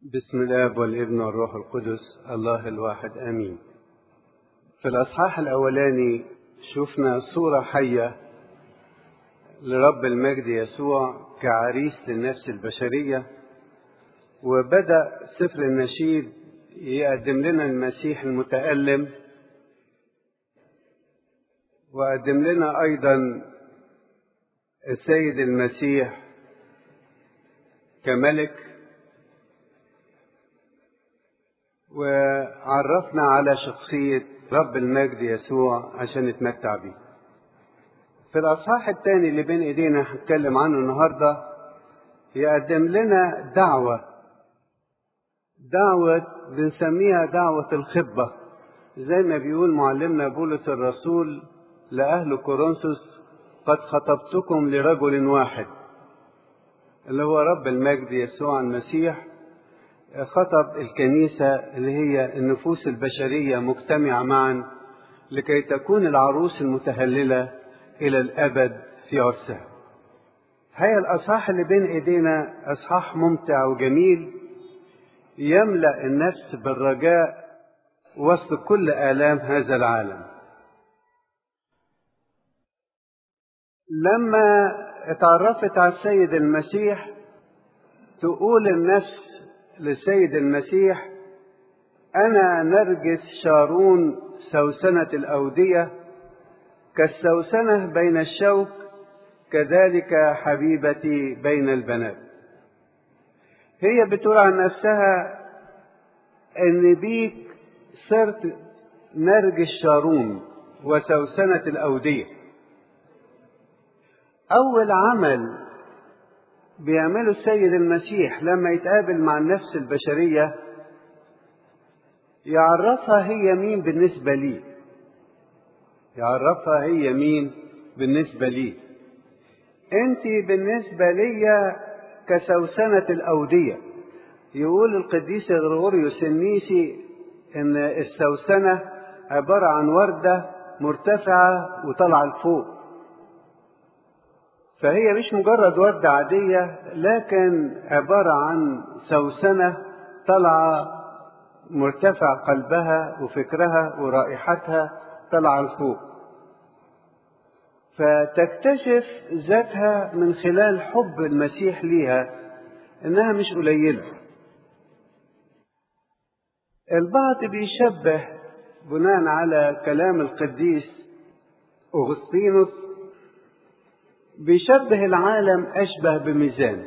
بسم الاب والابن والروح القدس الله الواحد امين في الاصحاح الاولاني شفنا صوره حيه لرب المجد يسوع كعريس للنفس البشريه وبدا سفر النشيد يقدم لنا المسيح المتالم وقدم لنا ايضا السيد المسيح كملك وعرفنا على شخصية رب المجد يسوع عشان نتمتع بيه. في الأصحاح الثاني اللي بين إيدينا هنتكلم عنه النهاردة يقدم لنا دعوة دعوة بنسميها دعوة الخبة زي ما بيقول معلمنا بولس الرسول لأهل كورنثوس قد خطبتكم لرجل واحد اللي هو رب المجد يسوع المسيح خطب الكنيسة اللي هي النفوس البشرية مجتمعة معا لكي تكون العروس المتهللة إلى الأبد في عرسها. هي الأصحاح اللي بين إيدينا أصحاح ممتع وجميل يملأ النفس بالرجاء وسط كل آلام هذا العالم. لما اتعرفت على السيد المسيح تقول النفس للسيد المسيح أنا نرجس شارون سوسنة الأودية كالسوسنة بين الشوك كذلك حبيبتي بين البنات هي بتقول عن نفسها ان بيك صرت نرجس شارون وسوسنة الأودية أول عمل بيعمله السيد المسيح لما يتقابل مع النفس البشرية يعرفها هي مين بالنسبة لي يعرفها هي مين بالنسبة لي انت بالنسبة لي كسوسنة الأودية يقول القديس غرغوريوس النيسي ان السوسنة عبارة عن وردة مرتفعة وطالعة لفوق فهي مش مجرد وردة عادية لكن عبارة عن سوسنة طالعة مرتفع قلبها وفكرها ورائحتها طالعة لفوق فتكتشف ذاتها من خلال حب المسيح ليها انها مش قليلة البعض بيشبه بناء على كلام القديس أغسطينوس بيشبه العالم أشبه بميزان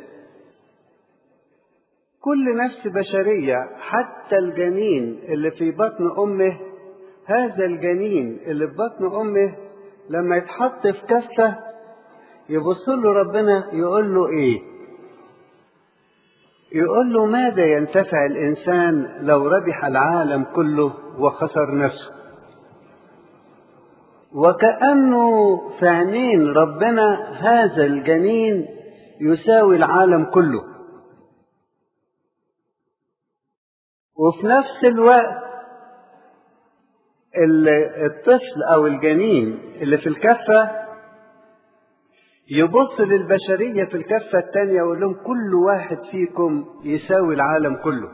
كل نفس بشرية حتى الجنين اللي في بطن أمه هذا الجنين اللي في بطن أمه لما يتحط في كفة يبص له ربنا يقول له إيه؟ يقول له ماذا ينتفع الإنسان لو ربح العالم كله وخسر نفسه؟ وكأنه في عينين ربنا هذا الجنين يساوي العالم كله وفي نفس الوقت الطفل او الجنين اللي في الكفة يبص للبشرية في الكفة التانية ويقول لهم كل واحد فيكم يساوي العالم كله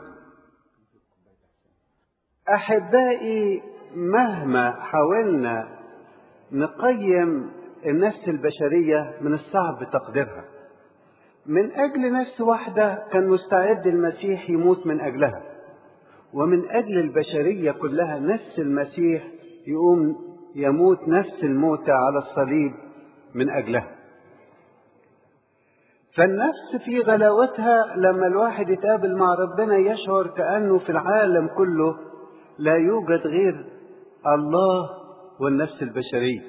أحبائي مهما حاولنا نقيم النفس البشرية من الصعب تقديرها من أجل نفس واحدة كان مستعد المسيح يموت من أجلها ومن أجل البشرية كلها نفس المسيح يقوم يموت نفس الموتى على الصليب من أجلها فالنفس في غلاوتها لما الواحد يتقابل مع ربنا يشعر كأنه في العالم كله لا يوجد غير الله والنفس البشرية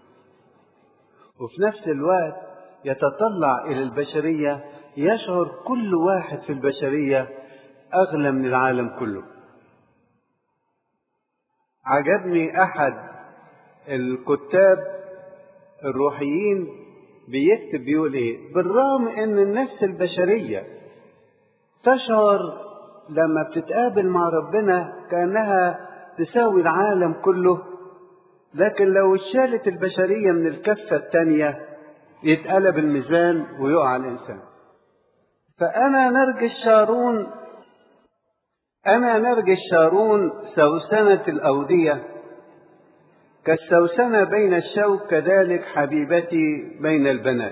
وفي نفس الوقت يتطلع إلى البشرية يشعر كل واحد في البشرية أغلى من العالم كله عجبني أحد الكتاب الروحيين بيكتب بيقول إيه بالرغم إن النفس البشرية تشعر لما بتتقابل مع ربنا كأنها تساوي العالم كله لكن لو اتشالت البشرية من الكفة التانية يتقلب الميزان ويقع الإنسان فأنا نرجس شارون أنا نرجس شارون سوسنة الأودية كالسوسنة بين الشوك كذلك حبيبتي بين البنات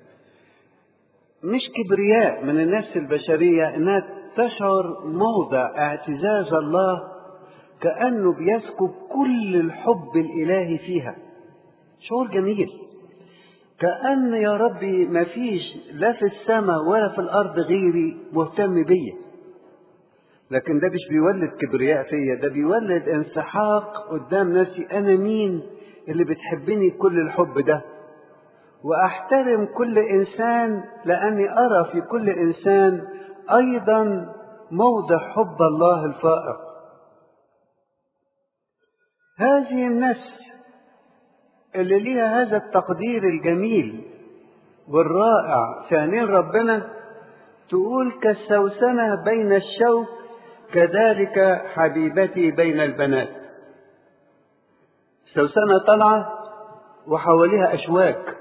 مش كبرياء من النفس البشرية إنها تشعر موضع اعتزاز الله كأنه بيسكب كل الحب الإلهي فيها شعور جميل كأن يا ربي ما فيش لا في السماء ولا في الأرض غيري مهتم بيا لكن ده مش بيولد كبرياء فيا ده بيولد انسحاق قدام نفسي أنا مين اللي بتحبني كل الحب ده وأحترم كل إنسان لأني أرى في كل إنسان أيضا موضع حب الله الفائق هذه النفس اللي ليها هذا التقدير الجميل والرائع في عينين ربنا تقول كالسوسنة بين الشوك كذلك حبيبتي بين البنات سوسنة طالعة وحواليها أشواك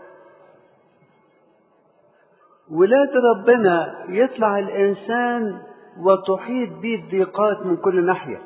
ولاد ربنا يطلع الإنسان وتحيط به الضيقات من كل ناحية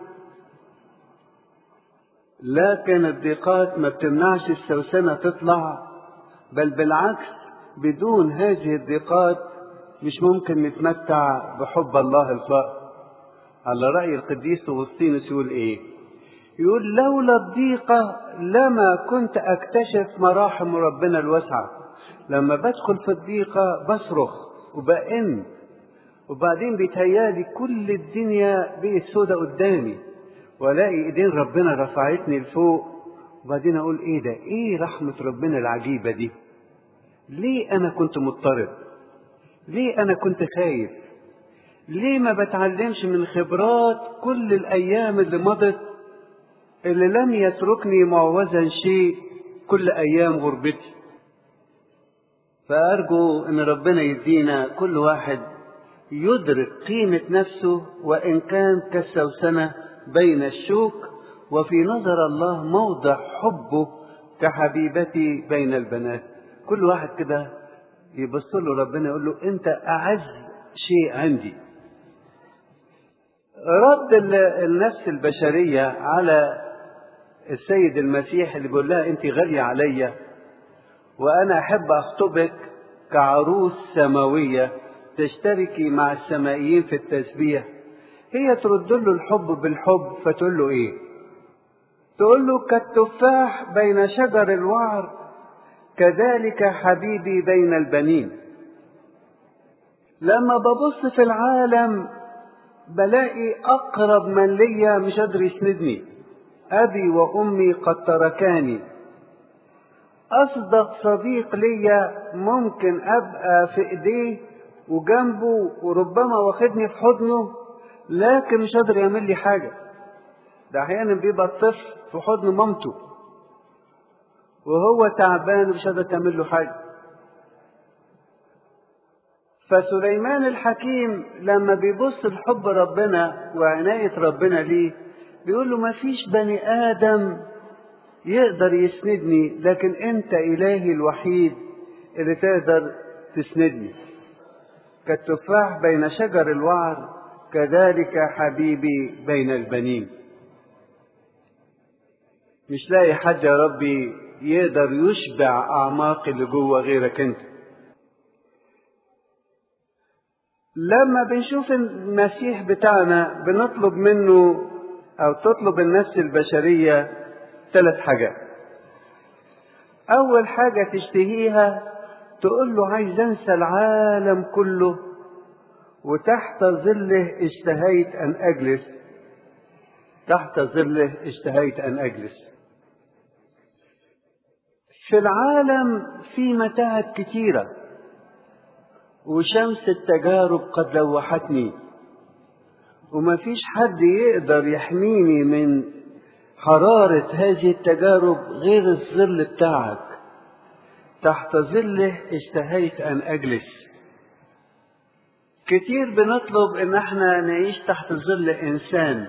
لكن الضيقات ما بتمنعش السوسنة تطلع بل بالعكس بدون هذه الضيقات مش ممكن نتمتع بحب الله الفائق على رأي القديس أغسطينوس يقول إيه؟ يقول لولا الضيقة لما كنت أكتشف مراحم ربنا الواسعة لما بدخل في الضيقة بصرخ وبأن وبعدين بيتهيالي كل الدنيا بقت سودة قدامي والاقي ايدين ربنا رفعتني لفوق وبعدين اقول ايه ده ايه رحمة ربنا العجيبة دي ليه انا كنت مضطرب ليه انا كنت خايف ليه ما بتعلمش من خبرات كل الايام اللي مضت اللي لم يتركني معوزا شيء كل ايام غربتي فارجو ان ربنا يدينا كل واحد يدرك قيمة نفسه وإن كان كالسوسنة بين الشوك وفي نظر الله موضع حبه كحبيبتي بين البنات كل واحد كده يبص له ربنا يقول له أنت أعز شيء عندي رد النفس البشرية على السيد المسيح اللي بيقول لها أنت غالية عليا وأنا أحب أخطبك كعروس سماوية تشتركي مع السمائيين في التسبيح هي ترد له الحب بالحب فتقول له ايه تقول له كالتفاح بين شجر الوعر كذلك حبيبي بين البنين لما ببص في العالم بلاقي اقرب من ليا مش قادر يسندني ابي وامي قد تركاني اصدق صديق ليا ممكن ابقى في ايديه وجنبه وربما واخدني في حضنه لكن مش قادر يعمل لي حاجه ده احيانا بيبقى الطفل في حضن مامته وهو تعبان ومش قادر تعمل له حاجه فسليمان الحكيم لما بيبص لحب ربنا وعناية ربنا ليه بيقول له ما فيش بني آدم يقدر يسندني لكن أنت إلهي الوحيد اللي تقدر تسندني كالتفاح بين شجر الوعر كذلك حبيبي بين البنين مش لاقي حد يا ربي يقدر يشبع أعماق اللي جوه غيرك أنت لما بنشوف المسيح بتاعنا بنطلب منه أو تطلب النفس البشرية ثلاث حاجات أول حاجة تشتهيها تقول له عايز أنسى العالم كله وتحت ظله اشتهيت أن أجلس تحت ظله اشتهيت أن أجلس في العالم في متاعب كتيرة وشمس التجارب قد لوحتني وما فيش حد يقدر يحميني من حرارة هذه التجارب غير الظل بتاعك تحت ظله اشتهيت أن أجلس كتير بنطلب ان احنا نعيش تحت ظل انسان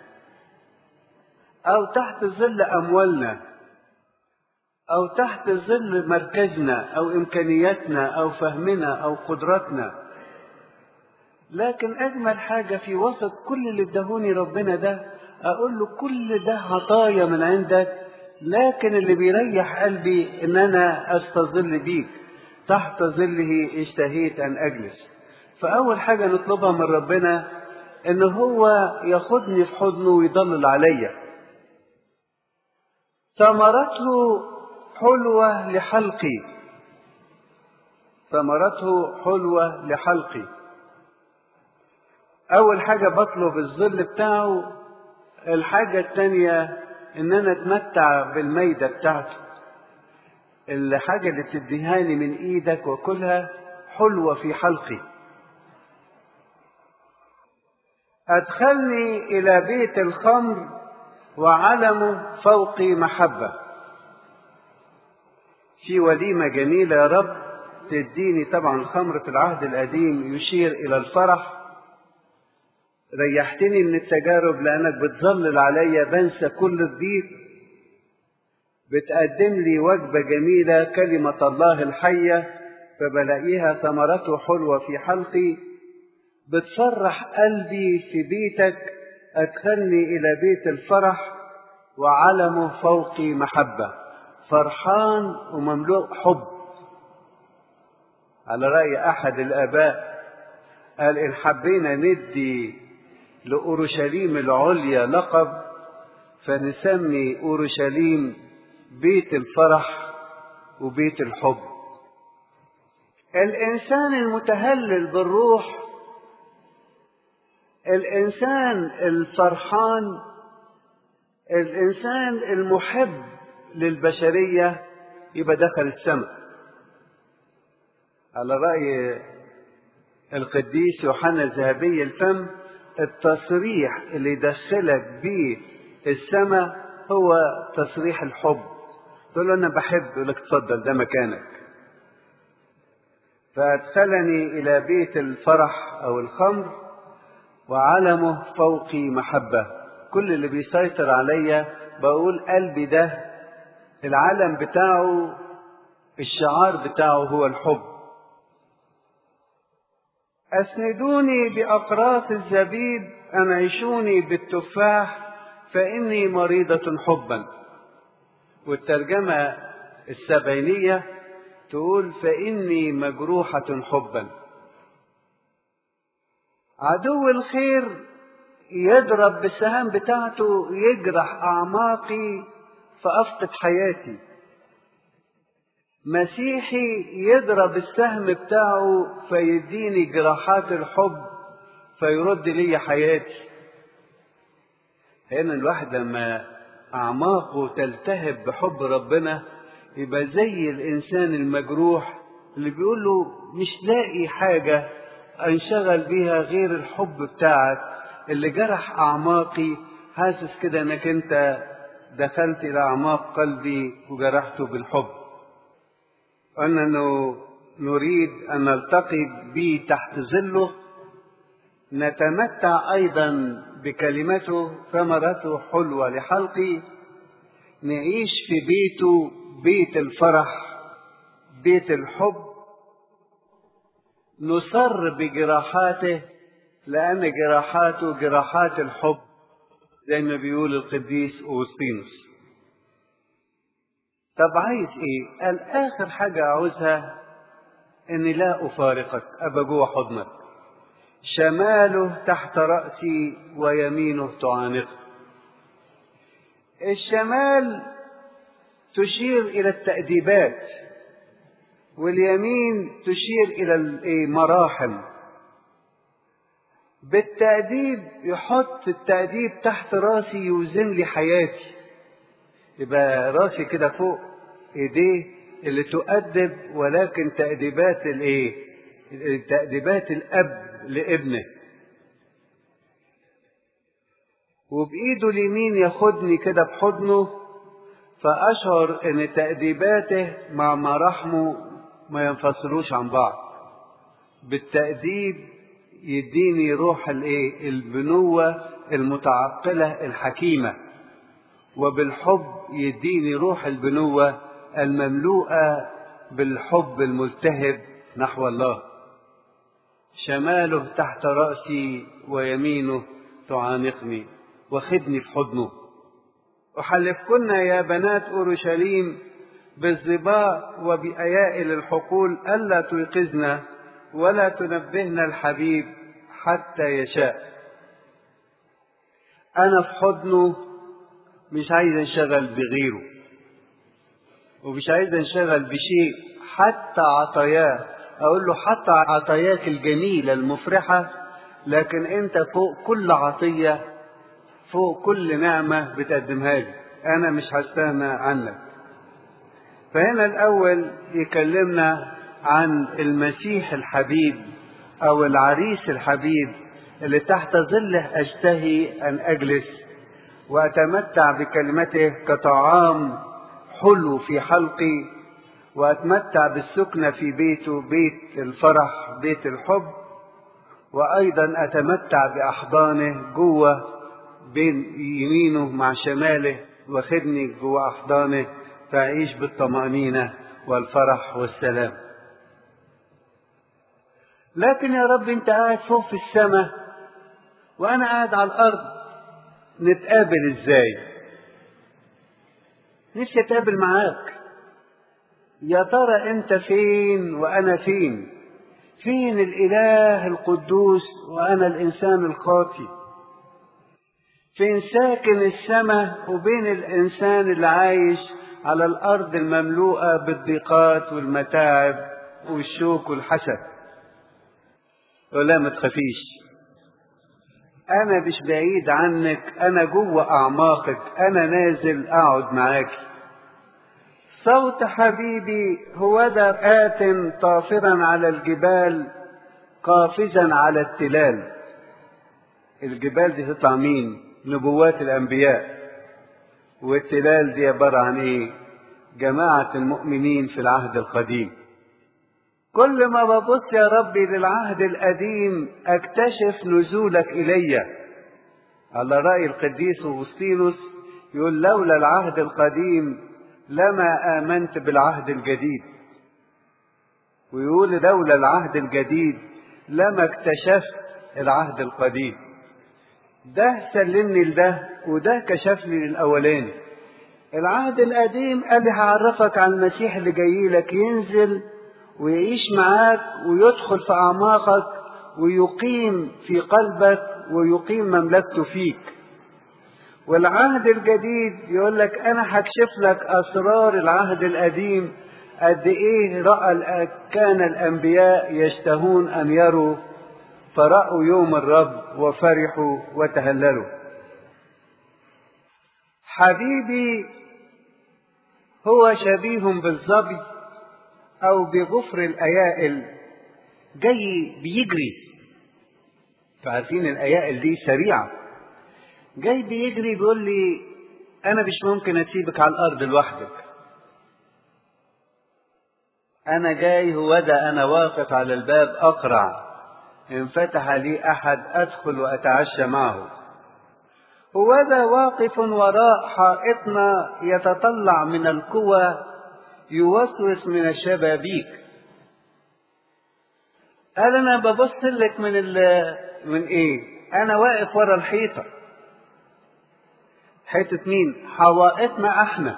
او تحت ظل اموالنا او تحت ظل مركزنا او امكانياتنا او فهمنا او قدراتنا لكن أجمل حاجة في وسط كل اللي ادهوني ربنا ده أقول له كل ده عطايا من عندك لكن اللي بيريح قلبي إن أنا أستظل بيك تحت ظله اشتهيت أن أجلس فأول حاجة نطلبها من ربنا إن هو ياخدني في حضنه ويضلل عليا ثمرته حلوة لحلقي ثمرته حلوة لحلقي أول حاجة بطلب الظل بتاعه الحاجة التانية إن أنا أتمتع بالميدة بتاعته الحاجة اللي تديهاني من إيدك وكلها حلوة في حلقي أدخلني إلى بيت الخمر وعلمه فوقي محبة في وليمة جميلة يا رب تديني طبعا الخمر في العهد القديم يشير إلى الفرح ريحتني من التجارب لأنك بتظلل عليا بنسى كل الضيق بتقدم لي وجبة جميلة كلمة الله الحية فبلاقيها ثمرته حلوة في حلقي بتفرح قلبي في بيتك أدخلني إلى بيت الفرح وعلمه فوقي محبة فرحان ومملوء حب على رأي أحد الآباء قال إن حبينا ندي لأورشليم العليا لقب فنسمي أورشليم بيت الفرح وبيت الحب الإنسان المتهلل بالروح الإنسان الفرحان الإنسان المحب للبشرية يبقى دخل السماء على رأي القديس يوحنا الذهبي الفم التصريح اللي يدخلك بيه السماء هو تصريح الحب تقول له انا بحب يقول لك اتفضل ده مكانك فادخلني الى بيت الفرح او الخمر وعلمه فوقي محبه كل اللي بيسيطر عليا بقول قلبي ده العلم بتاعه الشعار بتاعه هو الحب أسندوني بأقراص الزبيب أنعشوني بالتفاح فإني مريضة حبا والترجمة السبعينية تقول فإني مجروحة حبا عدو الخير يضرب بالسهام بتاعته يجرح أعماقي فأفقد حياتي مسيحي يضرب السهم بتاعه فيديني جراحات الحب فيرد لي حياتي هنا الواحد لما أعماقه تلتهب بحب ربنا يبقى زي الإنسان المجروح اللي بيقول له مش لاقي حاجة أنشغل بيها غير الحب بتاعك اللي جرح أعماقي حاسس كده إنك أنت دخلت إلى أعماق قلبي وجرحته بالحب أننا نريد أن نلتقي به تحت ظله نتمتع أيضا بكلمته ثمرته حلوة لحلقي نعيش في بيته بيت الفرح بيت الحب نصر بجراحاته لأن جراحاته جراحات الحب زي ما بيقول القديس أوسطينوس طب عايز ايه قال اخر حاجة عاوزها اني لا افارقك ابقى جوه حضنك شماله تحت رأسي ويمينه تعانقه الشمال تشير الى التأديبات واليمين تشير الى المراحم بالتأديب يحط التأديب تحت راسي يوزن لي حياتي يبقى راسي كده فوق ايديه اللي تؤدب ولكن تأديبات الايه تأديبات الاب لابنه وبايده اليمين ياخدني كده بحضنه فاشعر ان تأديباته مع مراحمه ما ينفصلوش عن بعض بالتأديب يديني روح الايه البنوة المتعقلة الحكيمة وبالحب يديني روح البنوة المملوءة بالحب الملتهب نحو الله شماله تحت رأسي ويمينه تعانقني وخدني في حضنه أحلفكن يا بنات أورشليم بالظباء وبأيائل الحقول ألا توقظنا ولا تنبهنا الحبيب حتى يشاء أنا في حضنه مش عايز انشغل بغيره ومش عايز انشغل بشيء حتى عطاياه اقول له حتى عطاياك الجميله المفرحه لكن انت فوق كل عطيه فوق كل نعمه بتقدمها لي انا مش هستغنى عنك فهنا الاول يكلمنا عن المسيح الحبيب او العريس الحبيب اللي تحت ظله اشتهي ان اجلس واتمتع بكلمته كطعام حلو في حلقي واتمتع بالسكنة في بيته بيت الفرح بيت الحب وايضا اتمتع باحضانه جوه بين يمينه مع شماله واخدني جوه احضانه فاعيش بالطمأنينة والفرح والسلام لكن يا رب انت قاعد فوق في السماء وانا قاعد على الارض نتقابل ازاي نفسي اتقابل معاك يا ترى انت فين وانا فين فين الاله القدوس وانا الانسان الخاطي فين ساكن السماء وبين الانسان اللي عايش على الارض المملوءه بالضيقات والمتاعب والشوك والحسد ولا ما تخافيش انا مش بعيد عنك انا جوه اعماقك انا نازل اقعد معاكي صوت حبيبي هو ذا آت طافرا على الجبال قافزا على التلال الجبال دي تطلع مين نبوات الانبياء والتلال دي عباره عن ايه جماعه المؤمنين في العهد القديم كل ما ببص يا ربي للعهد القديم اكتشف نزولك الي على راي القديس اغسطينوس يقول لولا العهد القديم لما امنت بالعهد الجديد ويقول لولا العهد الجديد لما اكتشفت العهد القديم ده سلمني لده وده كشف لي الاولاني العهد القديم قال لي هعرفك على المسيح اللي جاي لك ينزل ويعيش معاك ويدخل في اعماقك ويقيم في قلبك ويقيم مملكته فيك والعهد الجديد يقول لك انا هكشف لك اسرار العهد القديم قد ايه راى كان الانبياء يشتهون ان يروا فرأوا يوم الرب وفرحوا وتهللوا حبيبي هو شبيه بالظبي او بغفر الايائل جاي بيجري فعارفين الايائل دي سريعه جاي بيجري بيقول لي انا مش ممكن اسيبك على الارض لوحدك انا جاي هو ده انا واقف على الباب اقرع ان فتح لي احد ادخل واتعشى معه هو ذا واقف وراء حائطنا يتطلع من القوى يوسوس من الشبابيك قال انا ببص لك من ال من ايه انا واقف ورا الحيطه حيطه مين حوائطنا احنا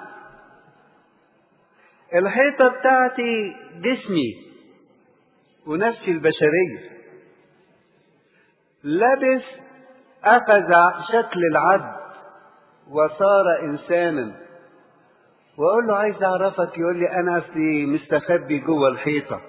الحيطه بتاعتي جسمي ونفسي البشريه لبس اخذ شكل العبد وصار انسانا واقول له عايز اعرفك يقول لي انا اصلي مستخبي جوه الحيطه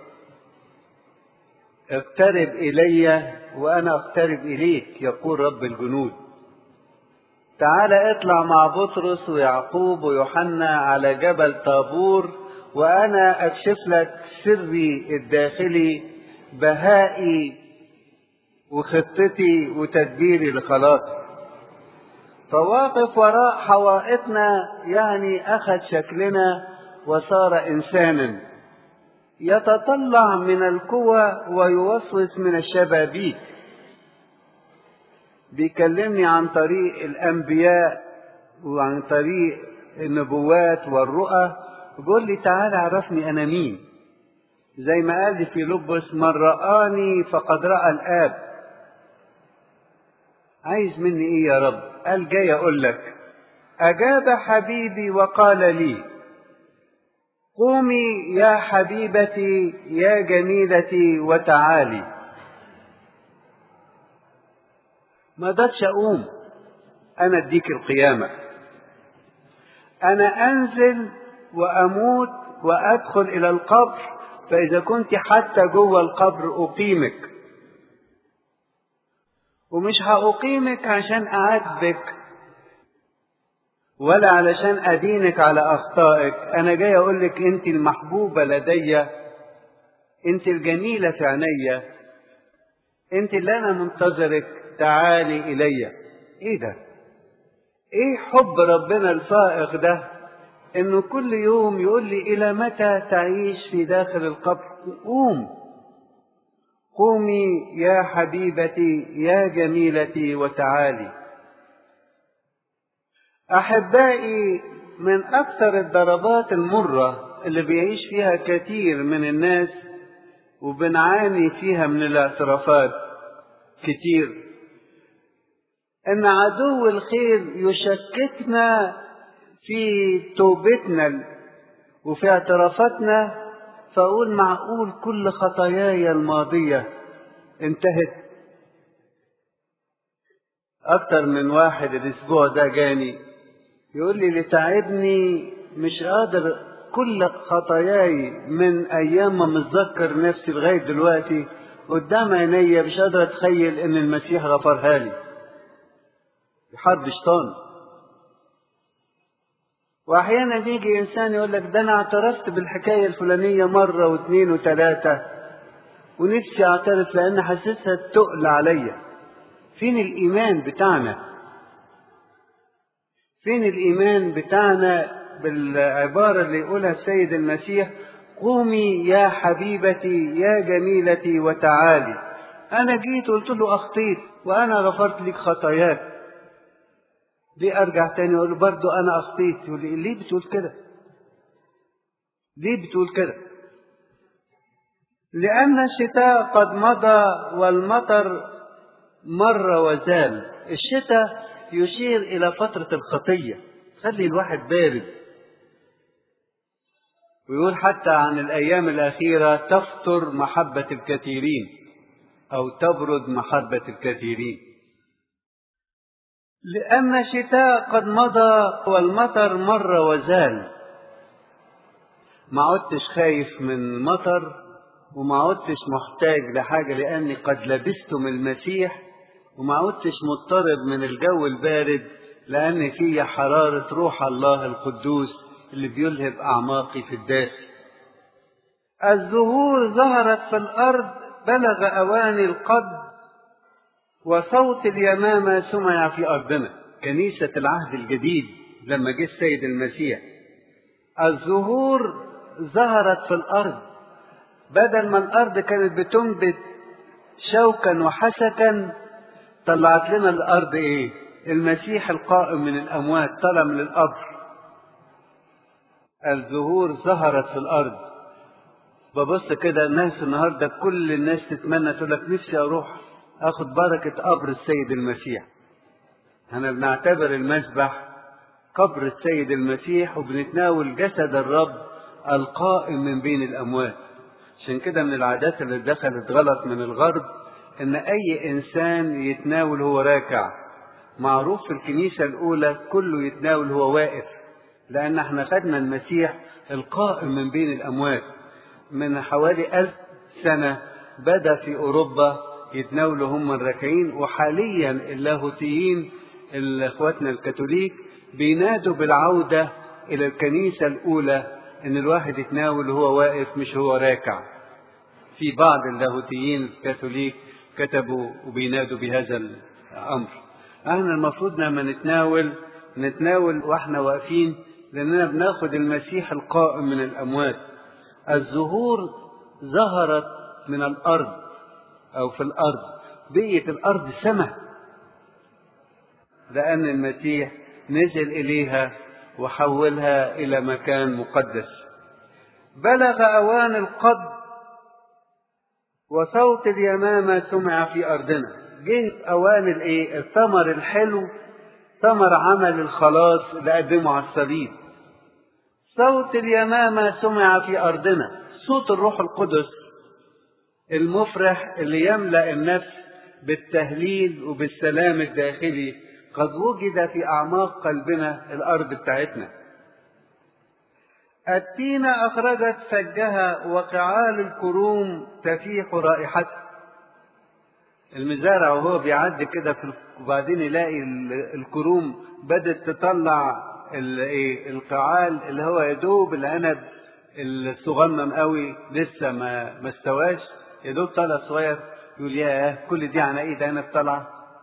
اقترب الي وانا اقترب اليك يقول رب الجنود تعال اطلع مع بطرس ويعقوب ويوحنا على جبل طابور وانا اكشف لك سري الداخلي بهائي وخطتي وتدبيري لخلاصي فواقف وراء حوائطنا يعني اخذ شكلنا وصار انسانا يتطلع من القوى ويوسوس من الشبابيك بيكلمني عن طريق الانبياء وعن طريق النبوات والرؤى بيقول لي تعالى عرفني انا مين زي ما قال لي في لبس من رآني فقد رأى الآب عايز مني ايه يا رب قال جاي اقول لك اجاب حبيبي وقال لي قومي يا حبيبتي يا جميلتي وتعالي ما قدرتش اقوم انا اديك القيامه انا انزل واموت وادخل الى القبر فاذا كنت حتى جوه القبر اقيمك ومش هأقيمك عشان أعاتبك ولا علشان أدينك على أخطائك أنا جاي أقول لك أنت المحبوبة لدي أنت الجميلة في عينيا أنت اللي أنا منتظرك تعالي إلي إيه ده؟ إيه حب ربنا الفائق ده؟ إنه كل يوم يقول لي إلى متى تعيش في داخل القبر؟ قوم قومي يا حبيبتي يا جميلتي وتعالي احبائي من اكثر الضربات المره اللي بيعيش فيها كثير من الناس وبنعاني فيها من الاعترافات كتير ان عدو الخير يشككنا في توبتنا وفي اعترافاتنا فأقول معقول كل خطاياي الماضية انتهت أكتر من واحد الأسبوع ده جاني يقول لي اللي تعبني مش قادر كل خطاياي من أيام ما متذكر نفسي لغاية دلوقتي قدام عينيا مش قادر أتخيل إن المسيح غفرها لي حرب شيطان واحيانا يجي انسان يقول لك ده انا اعترفت بالحكايه الفلانيه مره واثنين وثلاثه ونفسي اعترف لان حاسسها تقل عليا فين الايمان بتاعنا فين الايمان بتاعنا بالعباره اللي يقولها السيد المسيح قومي يا حبيبتي يا جميلتي وتعالي انا جيت قلت له اخطيت وانا غفرت لك خطاياك ليه ارجع تاني اقول له برضه انا اخطيت يقول لي ليه بتقول كده ليه بتقول كده لان الشتاء قد مضى والمطر مر وزال الشتاء يشير الى فتره الخطيه خلي الواحد بارد ويقول حتى عن الايام الاخيره تفتر محبه الكثيرين او تبرد محبه الكثيرين لأن الشتاء قد مضى والمطر مر وزال ما عدتش خايف من المطر وما عدتش محتاج لحاجة لأني قد لبستم المسيح وما عدتش مضطرب من الجو البارد لأن في حرارة روح الله القدوس اللي بيلهب أعماقي في الداخل الزهور ظهرت في الأرض بلغ أواني القبض وصوت اليمامة سمع في أرضنا كنيسة العهد الجديد لما جه السيد المسيح الزهور ظهرت في الأرض بدل ما الأرض كانت بتنبت شوكا وحسكا طلعت لنا الأرض إيه؟ المسيح القائم من الأموات طلع من القبر الزهور ظهرت في الأرض ببص كده الناس النهارده كل الناس تتمنى تقول لك نفسي أروح اخد بركة قبر السيد المسيح احنا بنعتبر المسبح قبر السيد المسيح وبنتناول جسد الرب القائم من بين الاموات عشان كده من العادات اللي دخلت غلط من الغرب ان اي انسان يتناول هو راكع معروف في الكنيسة الاولى كله يتناول هو واقف لان احنا خدنا المسيح القائم من بين الاموات من حوالي ألف سنة بدا في اوروبا يتناولوا هم الراكعين وحاليا اللاهوتيين اخواتنا الكاثوليك بينادوا بالعوده الى الكنيسه الاولى ان الواحد يتناول وهو واقف مش هو راكع في بعض اللاهوتيين الكاثوليك كتبوا وبينادوا بهذا الامر احنا المفروض لما نتناول نتناول واحنا واقفين لاننا بناخد المسيح القائم من الاموات الزهور ظهرت من الارض أو في الأرض بقيت الأرض سماء لأن المسيح نزل إليها وحولها إلى مكان مقدس بلغ أوان القبض وصوت اليمامة سمع في أرضنا جه أوان الإيه؟ الثمر الحلو ثمر عمل الخلاص اللي قدمه على الصليب صوت اليمامة سمع في أرضنا صوت الروح القدس المفرح اللي يملأ النفس بالتهليل وبالسلام الداخلي قد وجد في أعماق قلبنا الأرض بتاعتنا التينة أخرجت فجها وقعال الكروم تفيح رائحتها المزارع وهو بيعدي كده في وبعدين يلاقي الكروم بدأت تطلع القعال اللي هو يدوب العنب الصغنن قوي لسه ما ما استواش يدوب طلع صغير يقول ياه كل دي عناقيد عنب طالعه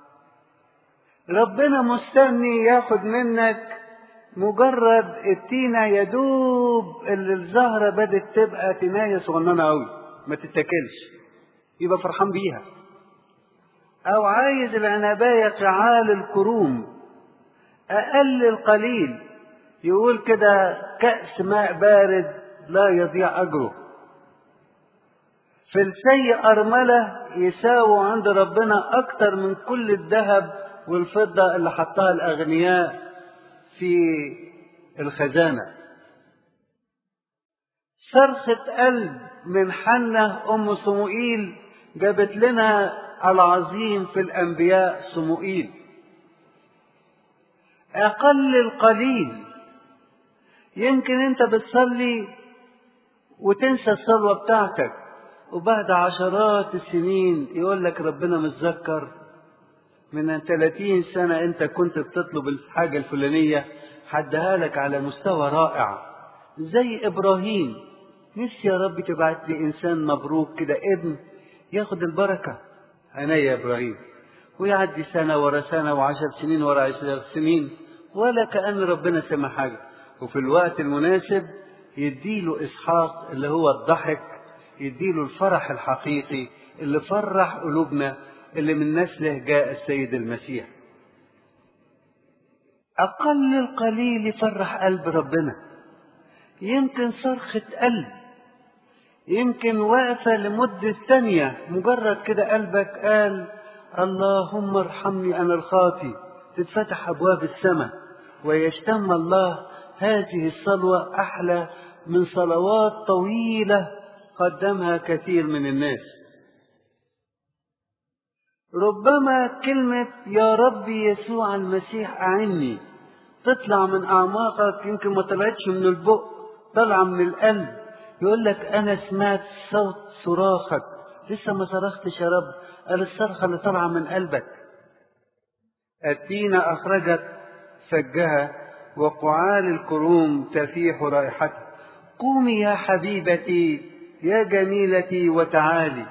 ربنا مستني ياخد منك مجرد التينة يدوب اللي الزهرة بدت تبقى تناية صغننة قوي ما تتاكلش يبقى فرحان بيها أو عايز العنباية قعال الكروم أقل القليل يقول كده كأس ماء بارد لا يضيع أجره فلسي أرملة يساووا عند ربنا أكتر من كل الذهب والفضة اللي حطها الأغنياء في الخزانة صرخة قلب من حنة أم صموئيل جابت لنا العظيم في الأنبياء صموئيل أقل القليل يمكن أنت بتصلي وتنسى الصلوة بتاعتك وبعد عشرات السنين يقول لك ربنا متذكر من 30 سنة أنت كنت بتطلب الحاجة الفلانية حدها لك على مستوى رائع زي إبراهيم نفسي يا رب تبعت لي إنسان مبروك كده ابن ياخد البركة أنا يا إبراهيم ويعدي سنة ورا سنة وعشر سنين ورا عشر سنين ولا كأن ربنا سمع حاجة وفي الوقت المناسب يديله إسحاق اللي هو الضحك يديله الفرح الحقيقي اللي فرح قلوبنا اللي من نسله جاء السيد المسيح أقل القليل يفرح قلب ربنا يمكن صرخة قلب يمكن واقفة لمدة ثانية مجرد كده قلبك قال اللهم ارحمني أنا الخاطي تتفتح أبواب السماء ويشتم الله هذه الصلوة أحلى من صلوات طويلة قدمها كثير من الناس ربما كلمة يا ربي يسوع المسيح أعني تطلع من أعماقك يمكن ما طلعتش من البق طالعة من القلب يقول لك أنا سمعت صوت صراخك لسه ما صرختش يا رب قال الصرخة اللي طالعة من قلبك التينة أخرجت فجها وقعال الكروم تفيح رائحتها قومي يا حبيبتي يا جميلتي وتعالي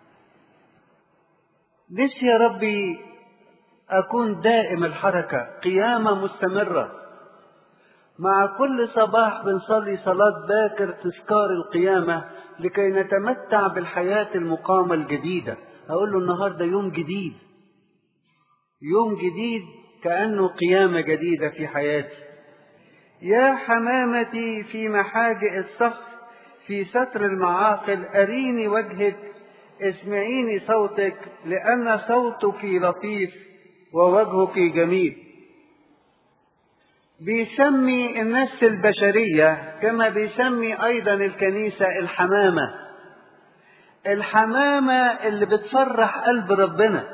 نفسي يا ربي أكون دائم الحركة قيامة مستمرة مع كل صباح بنصلي صلاة باكر تذكار القيامة لكي نتمتع بالحياة المقامة الجديدة أقول له النهاردة يوم جديد يوم جديد كأنه قيامة جديدة في حياتي يا حمامتي في محاجئ الصخر في ستر المعاقل أريني وجهك اسمعيني صوتك لأن صوتك لطيف ووجهك جميل بيسمي النفس البشرية كما بيسمي أيضا الكنيسة الحمامة الحمامة اللي بتفرح قلب ربنا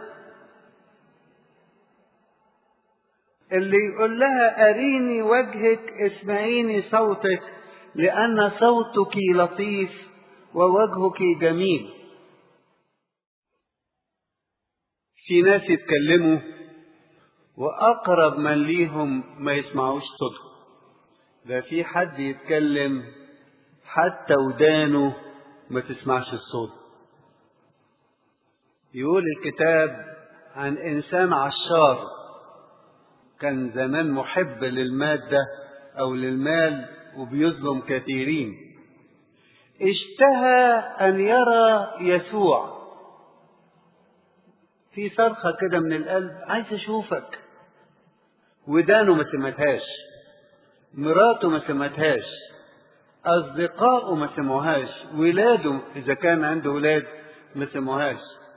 اللي يقول لها أريني وجهك اسمعيني صوتك لأن صوتك لطيف ووجهك جميل في ناس يتكلموا وأقرب من ليهم ما يسمعوش صوتهم ده في حد يتكلم حتى ودانه ما تسمعش الصوت يقول الكتاب عن إنسان عشار كان زمان محب للمادة أو للمال وبيظلم كثيرين اشتهى أن يرى يسوع في صرخة كده من القلب عايز أشوفك ودانه ما سمتهاش مراته ما سمتهاش أصدقائه ما سمعوهاش ولاده إذا كان عنده ولاد ما سمعوهاش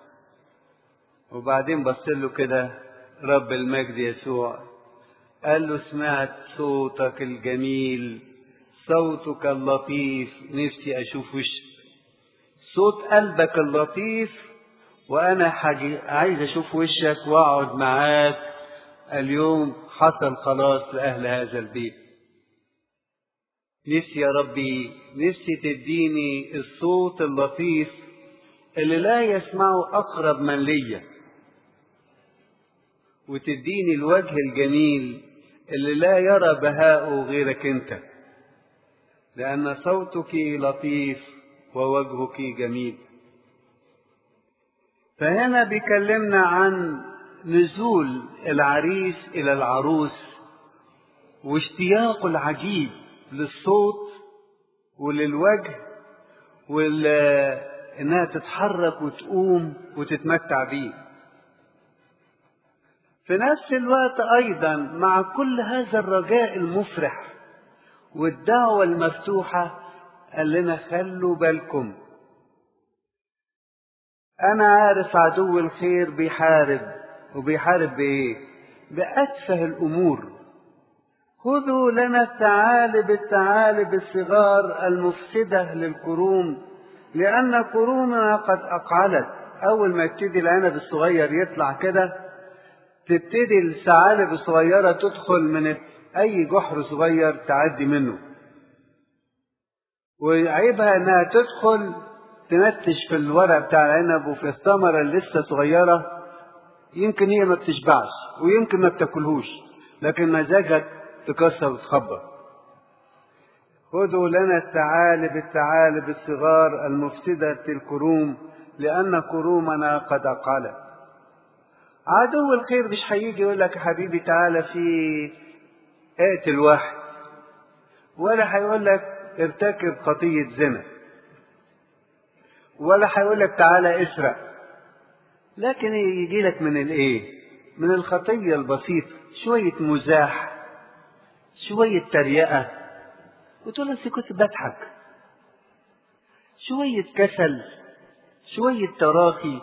وبعدين بص له كده رب المجد يسوع قال له سمعت صوتك الجميل صوتك اللطيف نفسي اشوف وشك صوت قلبك اللطيف وانا حاجي عايز اشوف وشك واقعد معاك اليوم حصل خلاص لاهل هذا البيت نفسي يا ربي نفسي تديني الصوت اللطيف اللي لا يسمعه اقرب من ليا وتديني الوجه الجميل اللي لا يرى بهاءه غيرك انت لان صوتك لطيف ووجهك جميل فهنا بيكلمنا عن نزول العريس الى العروس واشتياقه العجيب للصوت وللوجه وانها تتحرك وتقوم وتتمتع بيه في نفس الوقت ايضا مع كل هذا الرجاء المفرح والدعوه المفتوحه قال لنا خلوا بالكم انا عارف عدو الخير بيحارب وبيحارب بايه باتفه الامور خذوا لنا الثعالب الثعالب الصغار المفسده للكروم لان كرومنا قد اقعلت اول ما يبتدي العنب الصغير يطلع كده تبتدي الثعالب الصغيره تدخل من اي جحر صغير تعدي منه وعيبها انها تدخل تنتش في الورق بتاع العنب وفي الثمره اللي لسه صغيره يمكن هي ما بتشبعش ويمكن ما بتاكلهوش لكن مزاجك تكسر وتخبط خذوا لنا الثعالب الثعالب الصغار المفسدة الكروم لأن كرومنا قد أقلت عدو الخير مش هيجي يقول لك يا حبيبي تعالى في اقتل واحد ولا هيقول لك ارتكب خطية زنا ولا هيقول لك تعالى اسرق لكن يجي لك من الايه من الخطية البسيطة شوية مزاح شوية تريقة وتقول له كنت بضحك شوية كسل شوية تراخي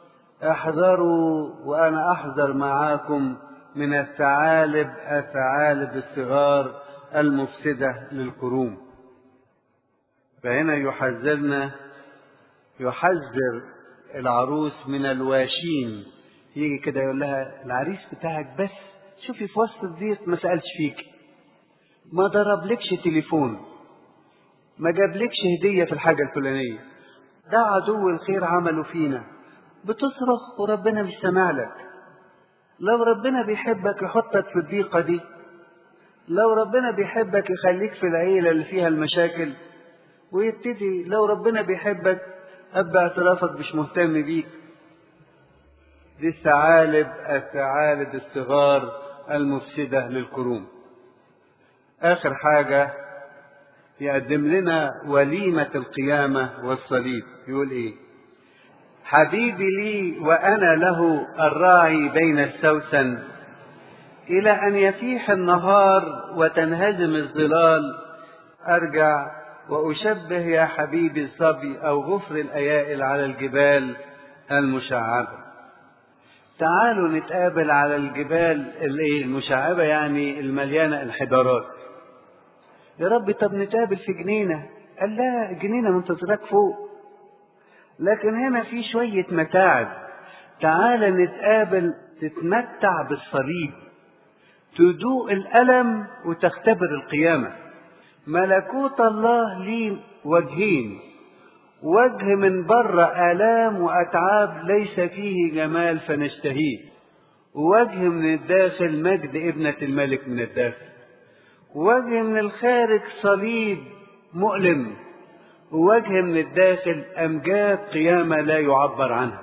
احذروا وانا احذر معاكم من الثعالب الثعالب الصغار المفسدة للكروم فهنا يحذرنا يحذر العروس من الواشين يجي كده يقول لها العريس بتاعك بس شوفي في وسط الضيق ما سألش فيك ما ضربلكش تليفون ما جابلكش هدية في الحاجة الفلانية ده عدو الخير عمله فينا بتصرخ وربنا مش سامع لك لو ربنا بيحبك يحطك في الضيقة دي لو ربنا بيحبك يخليك في العيلة اللي فيها المشاكل ويبتدي لو ربنا بيحبك أبقى اعترافك مش مهتم بيك دي الثعالب الثعالب الصغار المفسدة للكروم آخر حاجة يقدم لنا وليمة القيامة والصليب يقول إيه حبيبي لي وأنا له الراعي بين السوسن إلى أن يفيح النهار وتنهزم الظلال أرجع وأشبه يا حبيبي الصبي أو غفر الأيائل على الجبال المشعبة تعالوا نتقابل على الجبال المشعبة يعني المليانة انحدارات يا رب طب نتقابل في جنينة قال لا جنينة منتظراك فوق لكن هنا في شوية متاعب تعال نتقابل تتمتع بالصليب تدوق الألم وتختبر القيامة ملكوت الله ليه وجهين وجه من بره آلام وأتعاب ليس فيه جمال فنشتهيه ووجه من الداخل مجد ابنة الملك من الداخل وجه من الخارج صليب مؤلم ووجه من الداخل أمجاد قيامة لا يعبر عنها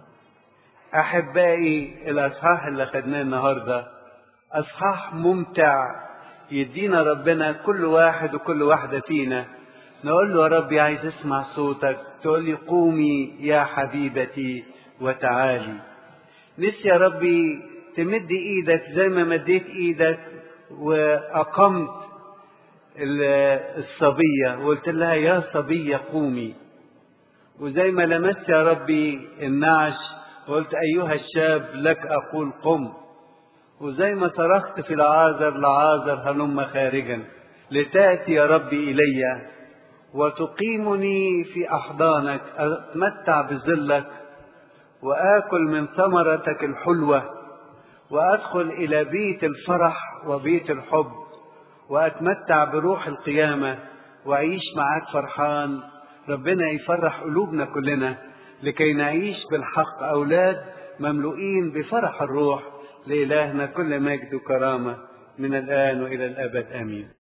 أحبائي الأصحاح اللي خدناه النهاردة أصحاح ممتع يدينا ربنا كل واحد وكل واحدة فينا نقول له يا ربي عايز اسمع صوتك تقول لي قومي يا حبيبتي وتعالي نفسي يا ربي تمد ايدك زي ما مديت ايدك واقمت الصبية وقلت لها يا صبية قومي وزي ما لمست يا ربي النعش قلت أيها الشاب لك أقول قم وزي ما صرخت في العازر لعازر هلم خارجا لتأتي يا ربي إلي وتقيمني في أحضانك أتمتع بظلك وآكل من ثمرتك الحلوة وأدخل إلى بيت الفرح وبيت الحب وأتمتع بروح القيامة وأعيش معاك فرحان ربنا يفرح قلوبنا كلنا لكي نعيش بالحق أولاد مملوئين بفرح الروح لإلهنا كل مجد وكرامة من الآن وإلى الأبد آمين